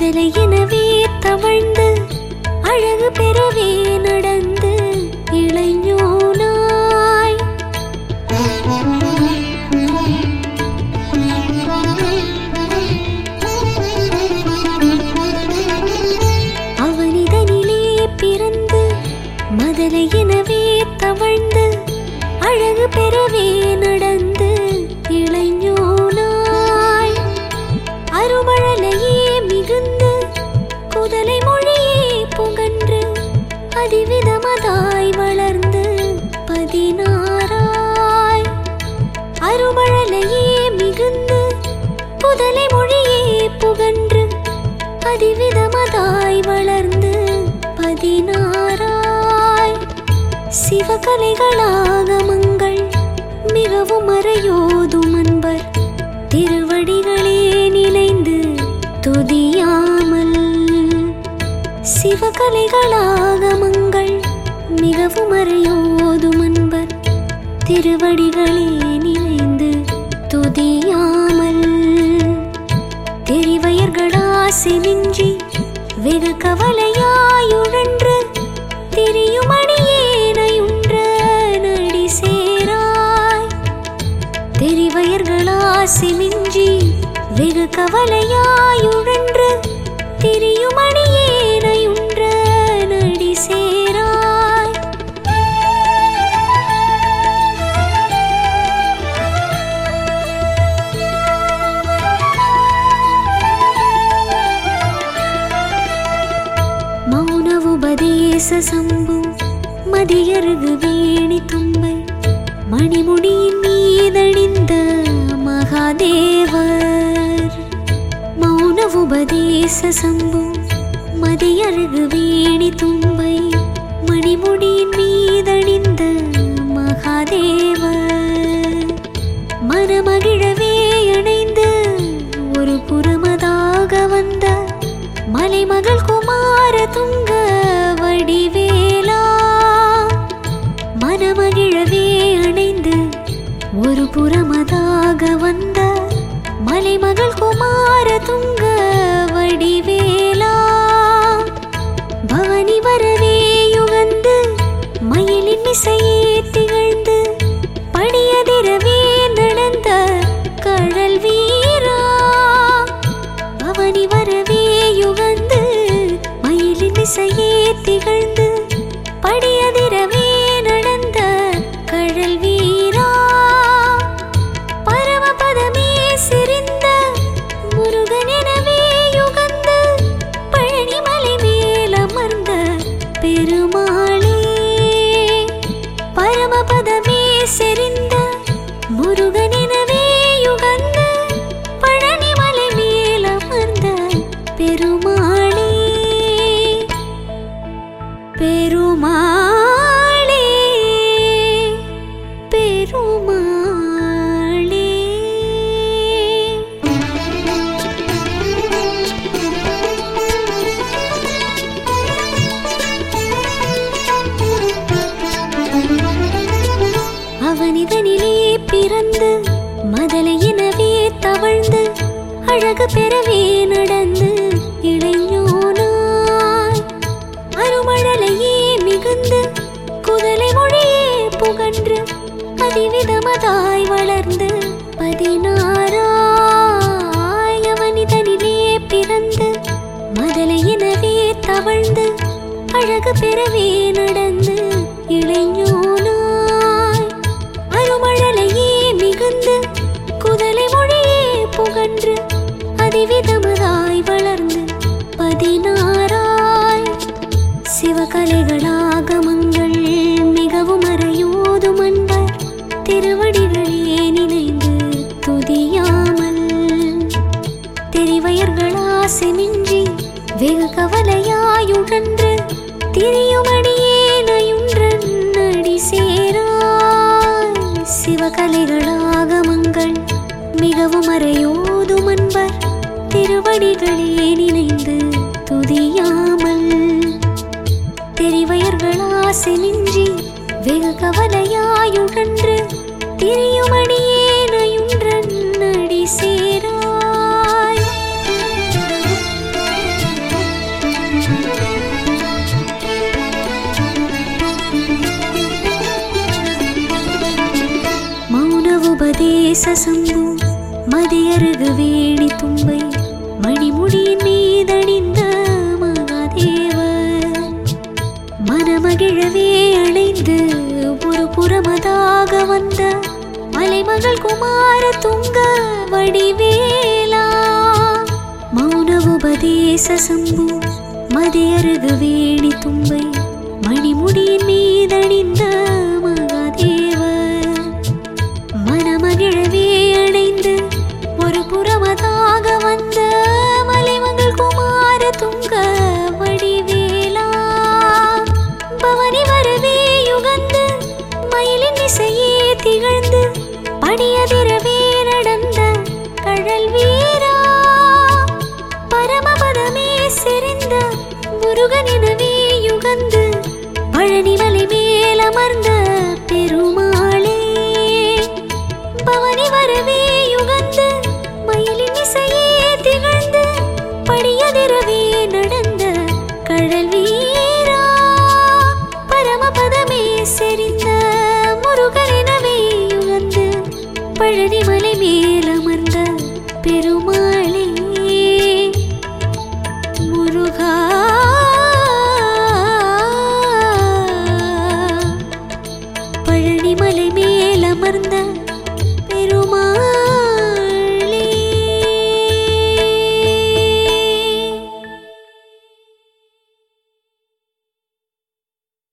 மதலை எனவே தவழ்ந்து அழகு பெறவே நடந்து இளைஞனாய் அவனிதனிலே பிறந்து மதலை எனவே தவழ்ந்து அழகு பெறவே நடந்து இளைஞனாய் அருமழலையே மிகுந்து குதலை மொழியே புகன்று அதிவிதமதாய் வளர்ந்து பதினாராய் அருமழலையே மிகுந்து புதலை மொழியே புகன்று அதிவிதமதாய் வளர்ந்து பதினாராய் சிவகலைகளாகமங்கள் மிகவும் மறையோதும் அன்பர் திருவடிகளே நினைந்து துதியாமல் சிவகலைகளாகமங்கள் மிகவும் மறையோதும் அன்பர் திருவடிகளே நினைந்து துதியாமல் தெரிவயர்களாசி மிஞ்சி வெகு கவலையாயுழன்று திரியும் அடியேனையுன்ற நடி சேராய் தெரிவயர்களாசி மிஞ்சி வெகு கவலையாயுழன்று திரியும் அடியேனையுன்ற நடி சேராய் மௌன உபதேச சம்பு மதியருகு வேணி தும்பை மணிமுடியின் மீதணிந்த மகாதேவர் மௌன உபதேச சம்பு மதியருகு வேணி தும்பை மணிமுடியின் மீதணிந்த மகாதேவர் மனமகிழவே இணைந்து ஒரு புறமதாக வந்த மலைமகள் குமார துங்க வடிவேலா மனமகிழவே அணைந்து ஒரு புறமதாக வந்த மலைமகள் குமார துங்க வடிவேலா பவனி வரவே யுகந்து மயிலின் மிசையே திகழ்ந்து படியதிரவே நடந்த கடல் வீரா பவனி வரவே யுகந்து மயிலின் மிசையே திகழ்ந்து படியதிரவே நடந்த கடல் வீரா பரமபதமே சிரிந்த முருகன் எனவே யுகந்து பழனிமலை மேல் அமர்ந்த பெருமாளே பரமபதமே செறிந்த முருகன் எனவே யுகந்து பழனிமலை மேல் அமர்ந்த பெருமாளே பெருமாளே பெருமாளே அவனிதனிலே பிறந்து மதலை எனவே தவழ்ந்து அழகு பெறவே நடந்து இளைஞனாய் அருமழலையே மிகுந்து குதலை மொழியே புகன்று அதிவிதமதாய் வளர்ந்து பதினாராய் அவனிதனிலே பிறந்து மதலை எனவே தவழ்ந்து அழகு பெறவே நடந்து இளைஞனாய் அருமழலையே மிகுந்து குதலை மொழியே புகன்று அதிவிதமதாய் வளர்ந்து பதினாராய் சிவகலைகளாகமங்கள் மிகவும் அறையோதும் அன்பர் திருவடிகளே நினைந்து துதியாமல் தெரிவயர்களாசி மிஞ்சி வெகு கவலையாயுழன்று திரியுமடியேனையுன்றன் அடி சேராய் சிவகலைகளாகமங்கள் மிகவும் அறையோதும் அன்பர் திருவடிகளே நினைந்து துதியாமல் தெரிவயர்களாசி மிஞ்சி வெகு கவலையாயுழன்று திரியுமடியேனையுன்றன் அடி சேராய் உபதேச சம்பு மதியருகு வேணி தும்பை மணிமுடியின் மீதணிந்த மகாதேவர் மனமகிழவே அணைந்து ஒரு புறமதாக வந்த மலைமகள் குமார துங்க வடிவேலா மௌன உபதேச சம்பு மதியருகு வேணி தும்பை மணிமுடியின் மீதணிந்த மகாதேவர் மனமகிழவே அணைந்து ஒரு புறமதாக வந்த மலைமகள் குமார துங்க வடிவேலா பவனி வரவே யுகந்து மயிலின் இசையே திகழ்ந்து படியதிரவே நடந்த கழல் வீரா பரமபதமே செறிந்த முருகனினவே யுகந்து பழனிமலை மேலமர்ந்த பெருமாளே பவனி வரவே யுகந்து மயிலின் இசையே திகழ்ந்து படியதிரவே நடந்த கழல் வீரா பரமபதமே செறிந்த முருகனெனவே யுகந்து பழனிமலை மேலமர்ந்த பெருமாளே முருகா பழனிமலை மேலமர்ந்த